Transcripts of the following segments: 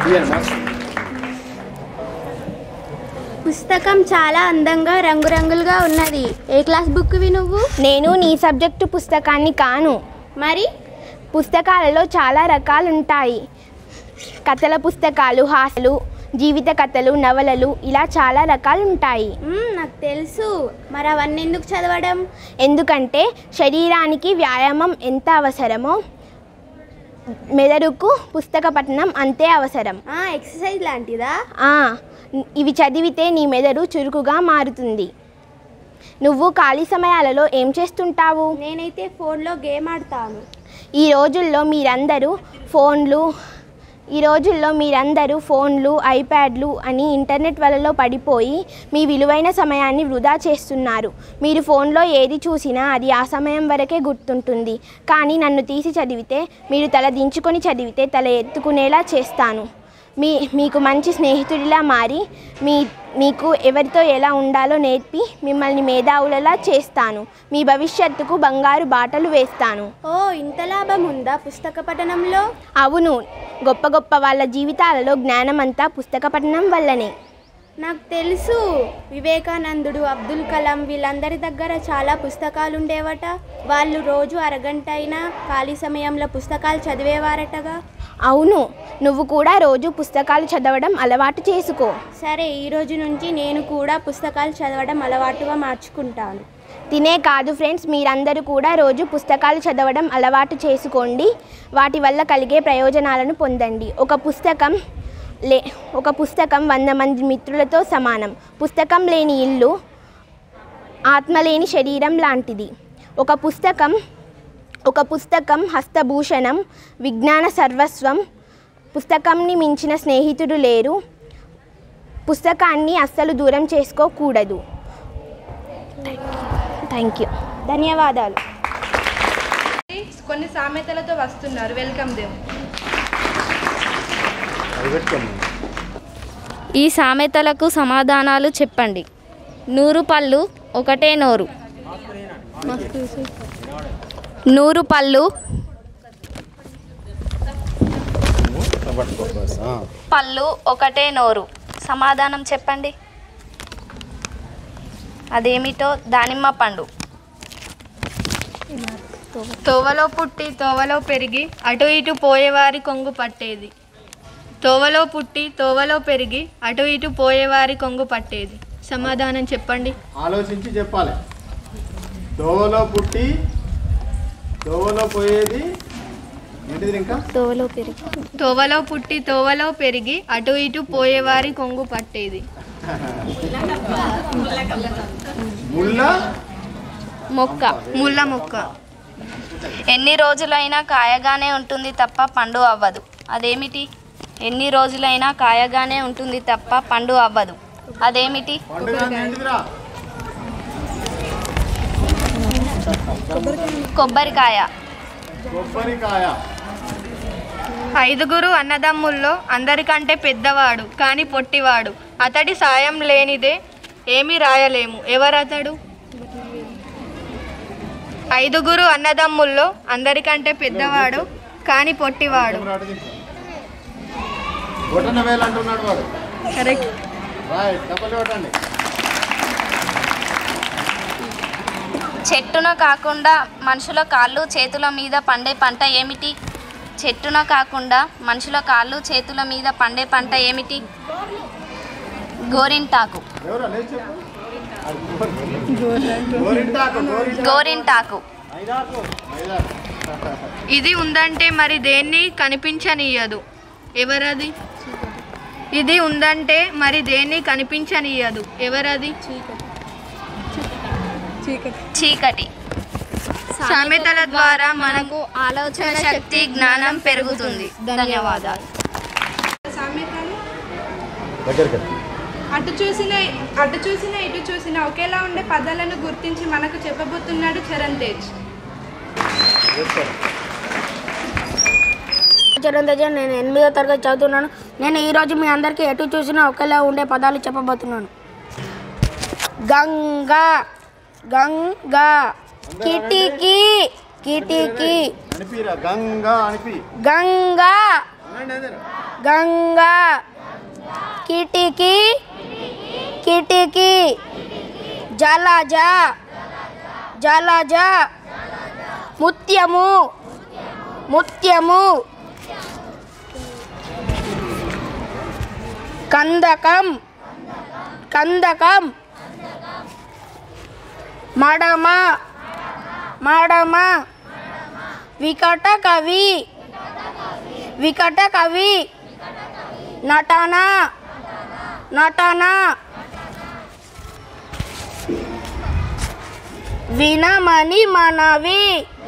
పుస్తకం చాలా అందంగా రంగురంగులుగా ఉన్నది ఏ క్లాస్ బుక్వి నువ్వు నేను నీ సబ్జెక్టు పుస్తకాన్ని కాను మరి పుస్తకాలలో చాలా రకాలు ఉంటాయి కథల పుస్తకాలు హాస్యలు జీవిత కథలు నవలలు ఇలా చాలా రకాలు ఉంటాయి మ్మ్, నాకు తెలుసు మరి అవన్నీ ఎందుకు చదవడం ఎందుకంటే శరీరానికి వ్యాయామం ఎంత అవసరమో మెదడుకు పుస్తక పఠనం అంతే అవసరం ఆ, ఎక్సర్సైజ్ లాంటిదా ఆ, ఇవి చదివితే నీ మెదడు చురుకుగా మారుతుంది నువ్వు ఖాళీ సమయాలలో ఏం చేస్తుంటావు నేనైతే ఫోన్లో గేమ్ ఆడతాను ఈ రోజుల్లో మీరందరూ ఫోన్లు ఈ రోజుల్లో మీరందరూ ఫోన్లు ఐప్యాడ్లు అని ఇంటర్నెట్ వలలో పడిపోయి మీ విలువైన సమయాన్ని వృధా చేస్తున్నారు మీరు ఫోన్లో ఏది చూసినా అది ఆ సమయం వరకే గుర్తుంటుంది కానీ నన్ను తీసి చదివితే మీరు తల దించుకొని చదివితే తల ఎత్తుకునేలా చేస్తాను మీ మీకు మంచి స్నేహితుడిలా మారి మీ మీకు ఎవరితో ఎలా ఉండాలో నేర్పి మిమ్మల్ని మేధావులలా చేస్తాను మీ భవిష్యత్తుకు బంగారు బాటలు వేస్తాను ఓ ఇంత లాభం ఉందా పుస్తక పఠనంలో అవును గొప్ప గొప్ప వాళ్ళ జీవితాలలో జ్ఞానమంతా పుస్తక పఠనం వల్లనే నాకు తెలుసు వివేకానందుడు అబ్దుల్ కలాం వీళ్ళందరి దగ్గర చాలా పుస్తకాలు ఉండేవట వాళ్ళు రోజు అరగంట అయినా ఖాళీ సమయంలో పుస్తకాలు చదివేవారటగా అవును నువ్వు కూడా రోజు పుస్తకాలు చదవడం అలవాటు చేసుకో సరే ఈ రోజు నుంచి నేను కూడా పుస్తకాలు చదవడం అలవాటుగా మార్చుకుంటాను తినే కాదు ఫ్రెండ్స్ మీరందరూ కూడా రోజు పుస్తకాలు చదవడం అలవాటు చేసుకోండి వాటి వల్ల కలిగే ప్రయోజనాలను పొందండి ఒక పుస్తకం లే ఒక పుస్తకం వంద మంది మిత్రులతో సమానం పుస్తకం లేని ఇల్లు ఆత్మ లేని శరీరం లాంటిది ఒక పుస్తకం ఒక పుస్తకం హస్తభూషణం విజ్ఞాన సర్వస్వం పుస్తకంని మించిన స్నేహితుడు లేరు పుస్తకాన్ని అస్సలు దూరం చేసుకోకూడదు థ్యాంక్ యూ ధన్యవాదాలు కొన్ని సామెతలతో వస్తున్నారు వెల్కమ్ దేవ్ ఈ సామెతలకు సమాధానాలు చెప్పండి నూరు పళ్ళు ఒకటే నోరు నూరు పళ్ళు పళ్ళు ఒకటే నోరు సమాధానం చెప్పండి అదేమిటో దానిమ్మ పండు తోవలో పుట్టి తోవలో పెరిగి అటు ఇటు పోయేవారి కొంగు పట్టేది తోవలో పుట్టి తోవలో పెరిగి అటు ఇటు పోయేవారి కొంగు పట్టేది సమాధానం చెప్పండి ఆలోచించి చెప్పాలి దోవలో పుట్టి దోవలో పోయేది ఏంటిది ఇంకా తోవలో పెరిగి తోవలో పుట్టి తోవలో పెరిగి అటు ఇటు పోయేవారి కొంగు పట్టేది ముళ్ళ మొక్క ముళ్ళ మొక్క ఎన్ని రోజులైనా కాయగానే ఉంటుంది తప్ప పండు అవ్వదు అదేమిటి ఎన్ని రోజులైనా కాయగానే ఉంటుంది తప్ప పండు అవ్వదు అదేమిటి పండుగ ఏంటిదిరా కొబ్బరికాయ కొబ్బరికాయ ఐదుగురు అన్నదమ్ముల్లో అందరికంటే పెద్దవాడు కానీ పొట్టివాడు అతడి సాయం లేనిదే ఏమీ రాయలేము ఎవరతడు ఐదుగురు అన్నదమ్ముల్లో అందరికంటే పెద్దవాడు కానీ పొట్టివాడు బొటన వేలు అంటున్నాడు వాడు కరెక్ట్ రైట్ డబ్బులు కొట్టండి చెట్టున కాకుండా మనుషుల కాళ్ళు చేతుల మీద పండే పంట ఏమిటి చెట్టున కాకుండా మనుషుల కాళ్ళు చేతుల మీద పండే పంట ఏమిటి గోరింటాకు ఎవరా లేదు చెప్పు గోరింటాకు గోరింటాకు గోరింటాకు మైదాకు ఇది ఉందంటే మరి దేన్ని కనిపించనీయదు ఎవరది ఇది ఉందంటే మరి దేన్ని కనిపించనీయదు ఎవరది చీకటి సామెతల ద్వారా మనకు ఆలోచన శక్తి జ్ఞానం పెరుగుతుంది ధన్యవాదాలు దగ్గరికి అటు చూసిన అటు చూసిన ఇటు చూసిన ఒకేలా ఉండే పదాలను గుర్తించి మనకు చెప్పబోతున్నాడు చరణ్ తేజ్ చరణ్ తేజ నేను ఎనిమిదో తరగతి చదువుతున్నాను నేను ఈరోజు మీ అందరికీ ఎటు చూసినా ఒకేలా ఉండే పదాలు చెప్పబోతున్నాను గంగా గంగా కిటికీ కిటికీ అనిపిరా గంగా అనిపి గంగా గంగా కిటికీ కిటికీ జలజ జలజ ముత్యము ముత్యము కందకం కందకం మడమ మడమ వికట కవి వికట కవి నటన నటన వినమని మనవి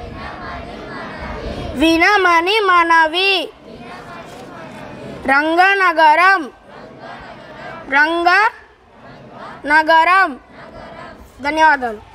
వినమని మనవి రంగనగరం రంగ నగరం ధన్యవాదాలు